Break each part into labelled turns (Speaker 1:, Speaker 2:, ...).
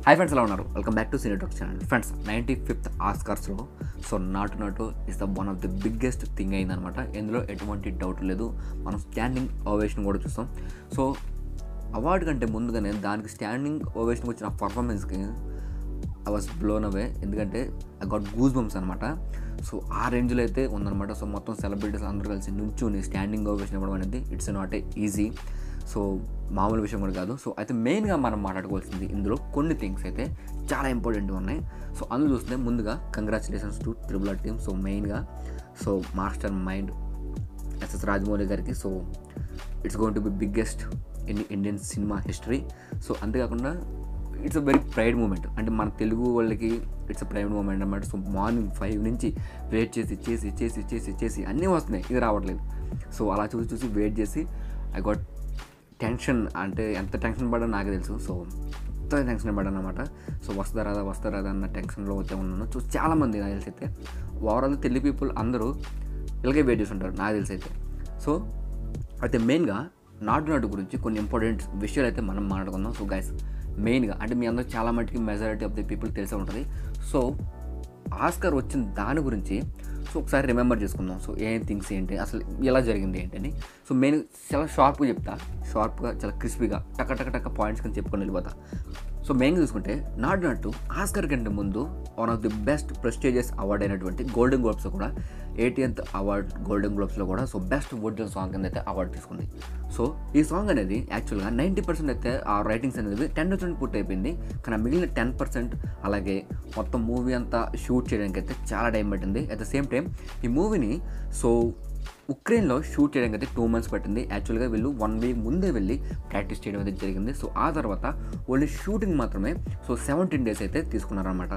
Speaker 1: high friends ఎలా ఉన్నారు welcome back to Cinetalk channel friends ninety fifth ఆస్కార్స్లో so Naatu Naatu is the one of the biggest thing అయిందనమాట ఇందులో ఎటువంటి డౌట్ లేదు మనం స్టాండింగ్ ఓవేషన్ కూడా చూస్తాం సో అవార్డు కంటే ముందుగానే దానికి స్టాండింగ్ ఓవేషన్కి వచ్చిన పర్ఫార్మెన్స్కి ఐ వాస్ బ్లోన్ అవే ఎందుకంటే ఐ గాట్ గూస్ బంప్స్ అనమాట సో ఆ రేంజ్లో అయితే ఉందన్నమాట సో మొత్తం సెలబ్రిటీస్ అందరూ కలిసి నుంచుని స్టాండింగ్ ఓవేషన్ ఇవ్వడం అనేది it's not a easy so మామూలు విషయం కూడా కాదు సో అయితే మెయిన్గా మనం మాట్లాడుకోవాల్సింది ఇందులో కొన్ని థింగ్స్ అయితే చాలా ఇంపార్టెంట్ ఉన్నాయి సో అందులో చూస్తే ముందుగా congratulations to triple R team so మెయిన్గా so master mind S S Rajamouli గారికి so it's going to be biggest in Indian cinema history so అంతేకాకుండా it's a very pride moment అంటే మన తెలుగు వాళ్ళకి ఇట్స్ అ ప్రైడ్ మూమెంట్ అనమాట సో మార్నింగ్ ఫైవ్ నుంచి wait చేసి చేసి చేసి చేసి చేసి అన్నీ వస్తున్నాయి ఇది రావట్లేదు సో అలా చూసి చూసి వెయిట్ చేసి ఐ గాట్ టెన్షన్ అంటే ఎంత టెన్షన్ పడ్డా నాకే తెలుసు సో ఎంత టెన్షన్ పడ్డాను అనమాట సో వస్తుందా రాదా వస్తుందా రాదా అన్న టెన్షన్లో అయితే ఉన్నాను సో చాలామంది నాకు తెలిసి అయితే ఓవరాల్ తెలుగు పీపుల్ అందరూ ఇలాగే వెయిట్ చేస్తుంటారు నాకు తెలిసి అయితే సో అయితే మెయిన్గా నాటు నాటు గురించి కొన్ని ఇంపార్టెంట్ విషయాలు అయితే మనం మాట్లాడుకుందాం సో గైస్ మెయిన్గా అంటే మీ అందరూ చాలా మటుకి మెజారిటీ ఆఫ్ ది పీపుల్ తెలిసే ఉంటుంది సో ఆస్కర్ వచ్చిన దాని గురించి సో ఒకసారి రిమెంబర్ చేసుకుందాం సో ఏం థింగ్స్ ఏంటి అసలు ఎలా జరిగింది ఏంటని సో మెయిన్ చాలా షార్ప్గా చెప్తా షార్ప్గా చాలా క్రిస్పీగా టక్క టక్క టక్క పాయింట్స్ కింద చెప్పుకొని వెళ్ళిపోతా సో మెయిన్గా చూసుకుంటే నాటు నాటు ఆస్కర్ కంటే ముందు one of the best prestigious award అయినటువంటి గోల్డెన్ గ్లోబ్స్లో కూడా ఎయిటీఎంత్ అవార్డ్ గోల్డెన్ గ్లోబ్స్లో కూడా సో బెస్ట్ ఒరిజినల్ సాంగ్ కింద అయితే అవార్డు తీసుకుంది సో ఈ సాంగ్ అనేది యాక్చువల్గా నైంటీ పర్సెంట్ అయితే ఆ రైటింగ్స్ అనేది టెన్ పర్సెంట్ పూర్తి అయిపోయింది కానీ మిగిలిన టెన్ పర్సెంట్ అలాగే మొత్తం మూవీ అంతా షూట్ చేయడానికి అయితే చాలా టైం పట్టింది అట్ ద సేమ్ టైం ఈ మూవీని సో ఉక్రెయిన్లో షూట్ చేయడానికి అయితే టూ మంత్స్ పట్టింది యాక్చువల్గా వీళ్ళు వన్ వీక్ ముందే వెళ్ళి ప్రాక్టీస్ చేయడం అయితే జరిగింది సో ఆ తర్వాత ఓన్లీ షూటింగ్ మాత్రమే సో సెవెంటీన్ డేస్ అయితే తీసుకున్నారనమాట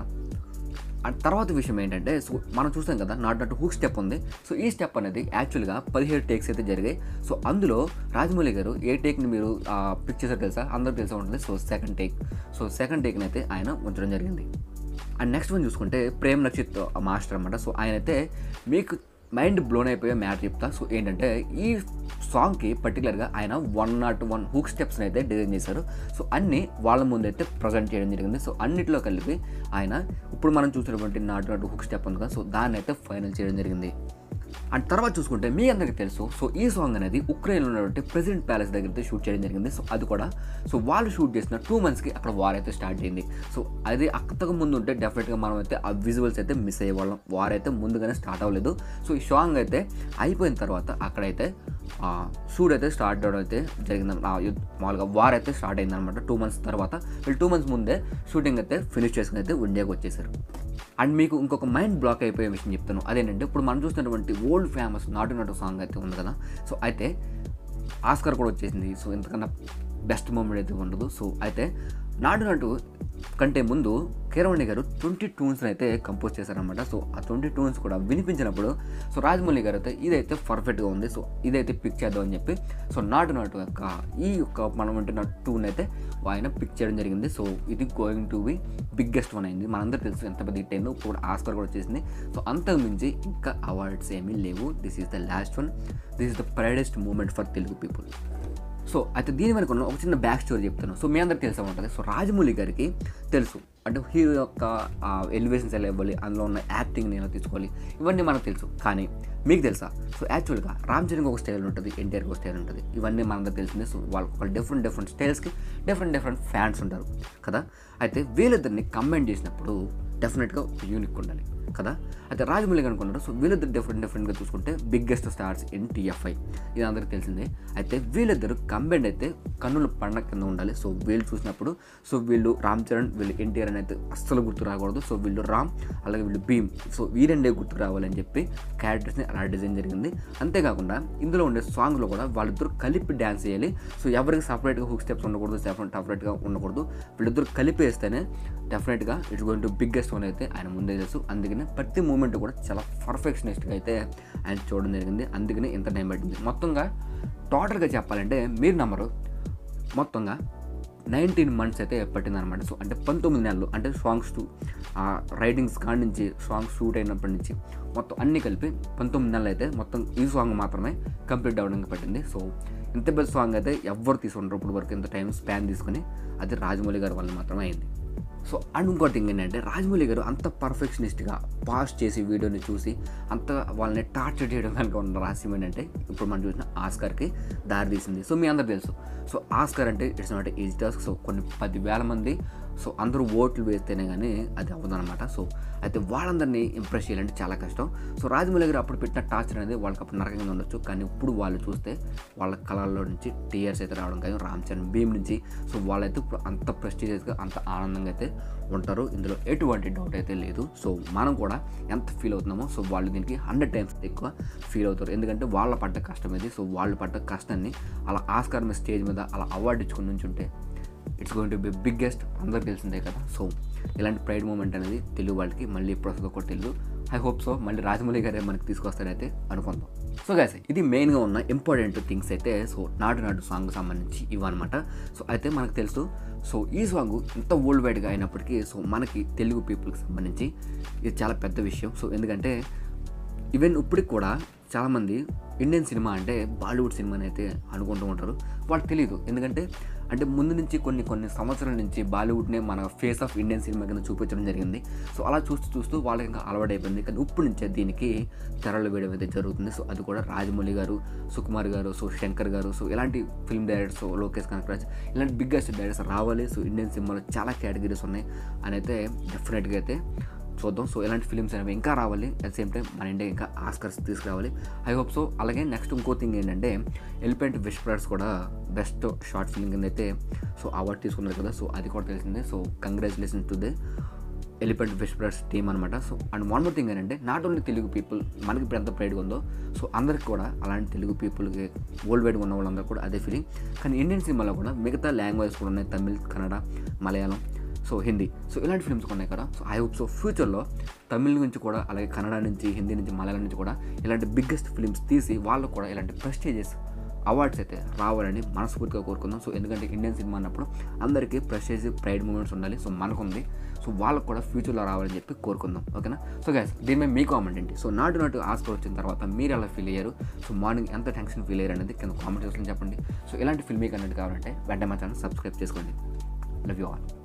Speaker 1: ఆ తర్వాత విషయం ఏంటంటే సో మనం చూస్తాం కదా నాట్ నాట్ హుక్ స్టెప్ ఉంది సో ఈ స్టెప్ అనేది యాక్చువల్గా పదిహేడు టేక్స్ అయితే జరిగాయి సో అందులో రాజమౌళి గారు ఏ టేక్ని మీరు పిక్ చేశారు తెలుసా అందరూ తెలిసే ఉంటుంది so second take so second టేక్ని అయితే ఆయన ఉంచడం జరిగింది అండ్ నెక్స్ట్ వన్ చూసుకుంటే ప్రేమ్ నక్షిత్ మాస్టర్ అనమాట సో ఆయన అయితే మీకు మైండ్ బ్లోన్ అయిపోయే మ్యాటర్ చెప్తా సో ఏంటంటే ఈ సాంగ్కి పర్టికులర్గా ఆయన వన్ నాట్ వన్ హుక్ స్టెప్స్ని అయితే డిజైన్ చేశారు సో అన్నీ వాళ్ళ ముందు అయితే ప్రజెంట్ చేయడం జరిగింది సో అన్నిట్లో కలిపి ఆయన ఇప్పుడు మనం చూసినటువంటి నాటు నాటు హుక్ స్టెప్ ఉంది కదా సో దాన్ని అయితే ఫైనల్ చేయడం జరిగింది అండ్ తర్వాత చూసుకుంటే మీ అందరికీ తెలుసు సో ఈ సాంగ్ అనేది ఉక్రెయిన్లో ఉన్నటువంటి ప్రెసిడెంట్ ప్యాలెస్ దగ్గర అయితే షూట్ చేయడం జరిగింది సో అది కూడా సో వాళ్ళు షూట్ చేసిన టూ మంత్స్కి అక్కడ వార్ అయితే స్టార్ట్ అయింది సో అది అక్కతకు ముందు ఉంటే డెఫినెట్గా మనం అయితే ఆ విజువల్స్ అయితే మిస్ అయ్యేవాళ్ళం వార్ అయితే ముందుగానే స్టార్ట్ అవ్వలేదు సో ఈ సాంగ్ అయితే అయిపోయిన తర్వాత అక్కడైతే షూట్ అయితే స్టార్ట్ అవడం అయితే జరిగింది మామూలుగా వార్ అయితే స్టార్ట్ అయిందనమాట టూ మంత్స్ తర్వాత వీళ్ళు టూ మంత్స్ ముందే షూటింగ్ అయితే ఫినిష్ చేసుకుని అయితే ఇండియాకి వచ్చేసారు అండ్ మీకు ఇంకొక మైండ్ బ్లాక్ అయిపోయే విషయం చెప్తాను అదేంటంటే ఇప్పుడు మనం చూసినటువంటి ఓల్డ్ ఫేమస్ నాటు నాటు సాంగ్ అయితే ఉంది కదా సో అయితే ఆస్కర్ కూడా వచ్చేసింది సో ఎంతకన్నా బెస్ట్ మూమెంట్ అయితే ఉండదు సో అయితే నాటు నాటు కంటే ముందు కీరవాణి గారు ట్వంటీ ట్యూన్స్ని అయితే కంపోజ్ చేశారనమాట సో ఆ ట్వంటీ ట్యూన్స్ కూడా వినిపించినప్పుడు సో రాజమౌళి గారు అయితే ఇదైతే పర్ఫెక్ట్గా ఉంది సో ఇదైతే పిక్ చేద్దాం అని చెప్పి సో నాటు నాటు యొక్క ఈ యొక్క మనం వింటున్న ట్యూన్ అయితే ఆయన పిక్ చేయడం జరిగింది సో ఇది going to be biggest one అయింది మనందరూ తెలుసు ఎంత పెద్ద హిట్ అయిందో ఇప్పుడు ఆస్కర్ కూడా వచ్చేసింది సో అంతకు మించి ఇంకా అవార్డ్స్ ఏమీ లేవు this is the last one this is the proudest moment for Telugu people so అయితే దీని వెనక ఉన్న ఒక చిన్న బ్యాక్ స్టోరీ చెప్తాను సో మీ అందరికి తెలిసే ఉంటుంది సో రాజమౌళి గారికి తెలుసు అంటే హీరో యొక్క ఎలివేషన్స్ ఎలా ఇవ్వాలి అందులో ఉన్న యాక్టింగ్ని ఎలా తీసుకోవాలి ఇవన్నీ మనకు తెలుసు కానీ మీకు తెలుసా సో యాక్చువల్గా రామ్ చరణ్కి ఒక స్టైల్ ఉంటుంది ఎన్టీఆర్కి ఒక స్టైల్ ఉంటుంది ఇవన్నీ మనందరికి తెలిసిందే సో వాళ్ళకి ఒక డిఫరెంట్ డిఫరెంట్ స్టైల్స్కి డిఫరెంట్ డిఫరెంట్ ఫ్యాన్స్ ఉంటారు కదా అయితే వీళ్ళిద్దరిని కంబైన్ చేసినప్పుడు డెఫినెట్గా యూనిక్ ఉండాలి కదా అయితే రాజమౌళి గారు అనుకున్నారు సో వీళ్ళిద్దరు డిఫరెంట్ డిఫరెంట్గా చూసుకుంటే బిగ్గెస్ట్ స్టార్స్ ఇన్ టీఎఫ్ఐ ఇది అందరికీ తెలిసిందే అయితే వీళ్ళిద్దరు కంబైండ్ అయితే కన్నుల పండగ కింద ఉండాలి సో వీళ్ళు చూసినప్పుడు సో వీళ్ళు రామ్ చరణ్ వీళ్ళు ఎన్టీఆర్ అని అయితే అస్సలు గుర్తు రాకూడదు సో వీళ్ళు రామ్ అలాగే వీళ్ళు భీమ్ సో ఈ రెండే గుర్తు రావాలని చెప్పి క్యారెక్టర్స్ని అలా డిజైన్ జరిగింది అంతేకాకుండా ఇందులో ఉండే సాంగ్లో కూడా వాళ్ళిద్దరు కలిపి డ్యాన్స్ చేయాలి సో ఎవరికి సపరేట్గా హుక్ స్టెప్స్ ఉండకూడదు సెపరేట్ సపరేట్గా ఉండకూడదు వీళ్ళిద్దరు కలిపి వేస్తేనే డెఫినెట్గా it's going to biggest one అయితే ఆయన ముందే తెలుసు అందుకనే ప్రతి మూమెంట్ కూడా చాలా పర్ఫెక్షనిస్ట్గా అయితే ఆయన చూడడం జరిగింది అందుకనే ఇంత టైం పట్టింది మొత్తంగా టోటల్గా చెప్పాలంటే మీరు నమ్మరు మొత్తంగా నైన్టీన్ మంత్స్ అయితే పట్టిందనమాట సో అంటే పంతొమ్మిది నెలలు అంటే సాంగ్స్ టు రైటింగ్స్ కాడి నుంచి సాంగ్స్ షూట్ అయినప్పటి నుంచి మొత్తం అన్నీ కలిపి పంతొమ్మిది నెలలు అయితే మొత్తం ఈ సాంగ్ మాత్రమే కంప్లీట్ అవ్వడానికి పట్టింది సో ఇంత పెద్ద సాంగ్ అయితే ఎవ్వరు తీసుకుంటారు ఇప్పుడు వరకు ఇంత టైం స్పాన్ తీసుకుని అది రాజమౌళి గారి వల్ల మాత్రమే అయింది సో అండ్ ఇంకో థింగ్ ఏంటంటే రాజమౌళి గారు అంత పర్ఫెక్షనిస్ట్గా పాస్ చేసి వీడియోని చూసి అంత వాళ్ళని టార్చర్ చేయడం కనుక ఉన్న రహస్యం ఏంటంటే ఇప్పుడు మనం చూసిన ఆస్కార్కి దారి తీసింది సో మీ అందరు తెలుసు సో ఆస్కార్ అంటే it's not easy task so కొన్ని పదివేల మంది సో అందరూ ఓట్లు వేస్తేనే కానీ అది అవ్వదన్నమాట సో అయితే వాళ్ళందరినీ ఇంప్రెస్ చేయాలంటే చాలా కష్టం సో రాజమౌళి గారు అప్పుడు పెట్టిన టార్చర్ అనేది వాళ్ళకి అప్పుడు నరకంగా ఉండొచ్చు కానీ ఇప్పుడు వాళ్ళు చూస్తే వాళ్ళ కళల్లో నుంచి టీయర్స్ అయితే రావడం కానీ రామ్ చరణ్ భీమ్ నుంచి సో వాళ్ళైతే ఇప్పుడు అంత ప్రెస్టీజియస్గా అంత ఆనందంగా అయితే ఉంటారు ఇందులో ఎటువంటి డౌట్ అయితే లేదు సో మనం కూడా ఎంత ఫీల్ అవుతున్నామో సో వాళ్ళు దీనికి హండ్రెడ్ టైమ్స్ ఎక్కువ ఫీల్ అవుతారు ఎందుకంటే వాళ్ళ పడ్డ కష్టం ఇది సో వాళ్ళు పడ్డ కష్టాన్ని అలా ఆస్కార్ మీద స్టేజ్ మీద అలా అవార్డు ఇచ్చుకుని నుంచి ఉంటే it's going to be biggest అందరికి తెలిసిందే కదా సో ఇలాంటి ప్రైడ్ మూమెంట్ అనేది తెలుగు వాళ్ళకి మళ్ళీ ప్రస్తుతం ఒక తెలుగు ఐ హోప్ సో మళ్ళీ రాజమౌళి గారే మనకి తీసుకొస్తారైతే అనుకుందాం సో గైస్ ఇది మెయిన్గా ఉన్న ఇంపార్టెంట్ థింగ్స్ అయితే సో నాటు నాటు సాంగ్ సంబంధించి ఇవన్నమాట సో అయితే మనకు తెలుసు సో ఈ సాంగ్ ఇంత వరల్డ్ వైడ్గా అయినప్పటికీ సో మనకి తెలుగు పీపుల్కి సంబంధించి ఇది చాలా పెద్ద విషయం సో ఎందుకంటే ఈవెన్ ఇప్పటికి కూడా చాలామంది ఇండియన్ సినిమా అంటే బాలీవుడ్ సినిమా అయితే అనుకుంటూ ఉంటారు వాళ్ళకి తెలియదు ఎందుకంటే అంటే ముందు నుంచి కొన్ని కొన్ని సంవత్సరాల నుంచి బాలీవుడ్నే మన ఫేస్ ఆఫ్ ఇండియన్ సినిమా కింద చూపించడం జరిగింది సో అలా చూస్తూ చూస్తూ వాళ్ళకి ఇంకా అలవాటైపోయింది కానీ ఇప్పుడు నుంచే దీనికి తెరలు వేయడం అయితే జరుగుతుంది సో అది కూడా రాజమౌళి గారు సుకుమార్ గారు సో శంకర్ గారు సో ఇలాంటి ఫిల్మ్ డైరెక్టర్స్ లోకేష్ కనకరాజ్ ఇలాంటి బిగ్గెస్ట్ డైరెక్టర్స్ రావాలి సో ఇండియన్ సినిమాలో చాలా కేటగిరీస్ ఉన్నాయి అని అయితే డెఫినెట్గా అయితే చూద్దాం సో ఇలాంటి ఫిలిమ్స్ అనేవి ఇంకా రావాలి అట్ సేమ్ టైం మన ఇండియా ఇంకా ఆస్కర్స్ తీసుకురావాలి ఐ హోప్ సో అలాగే నెక్స్ట్ ఇంకో థింగ్ ఏంటంటే ఎలిఫెంట్ విస్పరర్స్ కూడా బెస్ట్ షార్ట్ ఫిల్మ్ కింద అయితే సో అవార్డు తీసుకున్నారు కదా సో అది కూడా తెలిసిందే so congratulation to the elephant whisperers team అనమాట so and one more thing ఏంటంటే నాట్ ఓన్లీ తెలుగు పీపుల్ మనకి ఇప్పుడు ఎంత ప్రైడ్గా ఉందో సో అందరికి కూడా అలాంటి తెలుగు పీపుల్కి వరల్డ్ వైడ్గా ఉన్న వాళ్ళందరూ కూడా అదే ఫీలింగ్ కానీ ఇండియన్ సినిమాలో కూడా మిగతా లాంగ్వేజ్ కూడా ఉన్నాయి తమిళ్ కన్నడ మలయాళం సో హిందీ సో ఇలాంటి ఫిల్మ్స్ ఉన్నాయి కదా సో ఐ హోప్ సో ఫ్యూచర్లో తమిళ్ నుంచి కూడా అలాగే కన్నడ నుంచి హిందీ నుంచి మలయాళం నుంచి కూడా ఇలాంటి బిగ్గెస్ట్ ఫిల్మ్స్ తీసి వాళ్ళకు కూడా ఇలాంటి ప్రెస్టీజియస్ అవార్డ్స్ అయితే రావాలని మనస్ఫూర్తిగా కోరుకుందాం సో ఎందుకంటే ఇండియన్ సినిమా అన్నప్పుడు అందరికీ ప్రెస్టేజ్ ప్రైడ్ మూమెంట్స్ ఉండాలి సో మనకుంది సో వాళ్ళకు కూడా ఫ్యూచర్లో రావాలని చెప్పి కోరుకుందాం ఓకేనా సో గైస్ దీని మీద మీ కామెంట్ ఏంటి సో నాటు నాటు ఆస్కర్ వచ్చిన తర్వాత మీరు ఎలా ఫీల్ అయ్యారు సో మార్నింగ్ ఎంత టెన్షన్ ఫీల్ అయ్యారు అనేది కింద కామెంట్ సెక్షన్లో చెప్పండి సో ఇలాంటి ఫిల్మీ కంటెంట్ కావాలంటే వెంటనే మా ఛానల్ సబ్స్క్రైబ్ చేసుకోండి లవ్ యూ ఆల్